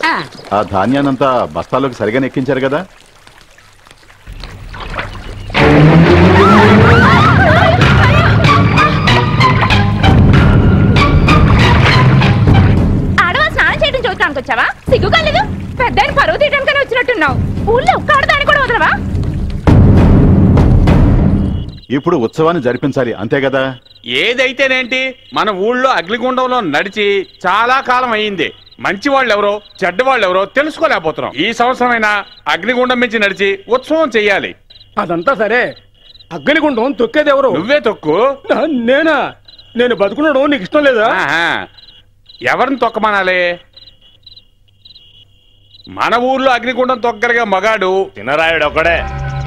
ఆ, ఆ ధాన్యాన్నంతా బస్తాలోకి సరిగా ఎక్కించారు కదా ఆడవా స్నానం చేయడం చూడటానికి వచ్చావా సిగ్గుగా లేదు పెద్ద పరువు తీయడానికని వచ్చినట్టున్నావు ఊళ్ళో ఒక్క ఆడదాన్ని కూడా వదలవా ఇప్పుడు ఉత్సవాన్ని జరిపించాలి అంతే కదా ఏదైతేనేంటి మన ఊళ్ళో అగ్నిగుండంలో నడిచి చాలా కాలం అయింది మంచి వాళ్ళు ఎవరో చెడ్డ వాళ్ళు ఎవరో తెలుసుకోలేకపోతున్నాం ఈ సంవత్సరమైనా అగ్నిగుండం మించి నడిచి ఉత్సవం చెయ్యాలి అదంతా సరే అగ్నిగుండం తొక్కేది ఎవరు నువ్వే తొక్కు నా- నేనా నేను బతుకున్నాడు నీకు ఇష్టం లేదా ఆహా. ఎవరిని తొక్కమనాలి మన ఊర్లో అగ్నిగుండం తొక్కరిగా మగాడు చిన్నరాయుడు ఒకడే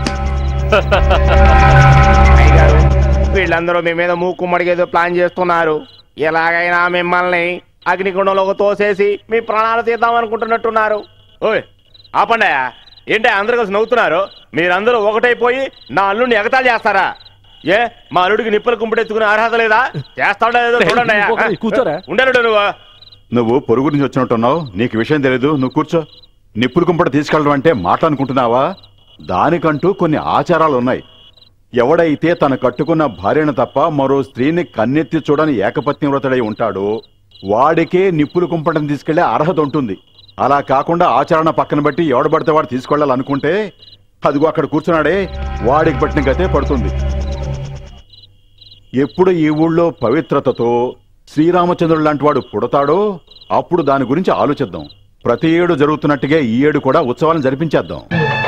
అయ్యగారు వీళ్ళందరూ మీ మీద మూకు మడిగేదో ప్లాన్ చేస్తున్నారు ఎలాగైనా మిమ్మల్ని అగ్నిగుండంలోకి తోసేసి మీ ప్రాణాలు తీద్దాం అనుకుంటున్నట్టున్నారు ఓయ్ ఆపండి ఏంటి అందరు కలిసి నవ్వుతున్నారు మీరందరూ ఒకటైపోయి నా అల్లుడిని ఎగతాళి చేస్తారా ఏ మా అల్లుడికి నిప్పులు కుంపటెత్తుకునే అర్హత లేదా చేస్తాడో లేదో చూడండి ఇంకొకరు కూర్చోరా. ఉండరు నువ్వు నువ్వు పొరుగు నుంచి వచ్చినట్టున్నావు నీకు విషయం తెలియదు నువ్వు కూర్చో నిప్పులు కుంపట తీసుకెళ్ళడం అంటే మాట్లాడుకుంటున్నావా దానికంటూ కొన్ని ఆచారాలు ఉన్నాయి ఎవడైతే తన కట్టుకున్న భార్యను తప్ప మరో స్త్రీని కన్నెత్తి చూడని ఏకపత్ని వ్రతుడై ఉంటాడో వాడికే నిప్పులు కుంపటం తీసుకెళ్లే అర్హత ఉంటుంది అలా కాకుండా ఆచరణ పక్కన బట్టి ఎవడబడితే వాడు తీసుకెళ్లాలనుకుంటే అదిగో అక్కడ కూర్చున్నాడే వాడికి పట్టిన గతే పడుతుంది ఎప్పుడు ఈ ఊళ్ళో పవిత్రతతో శ్రీరామచంద్రుడు లాంటి వాడు పుడతాడో అప్పుడు దాని గురించి ఆలోచిద్దాం ప్రతి ఏడు జరుగుతున్నట్టుగా ఈ ఏడు కూడా ఉత్సవాలను జరిపించేద్దాం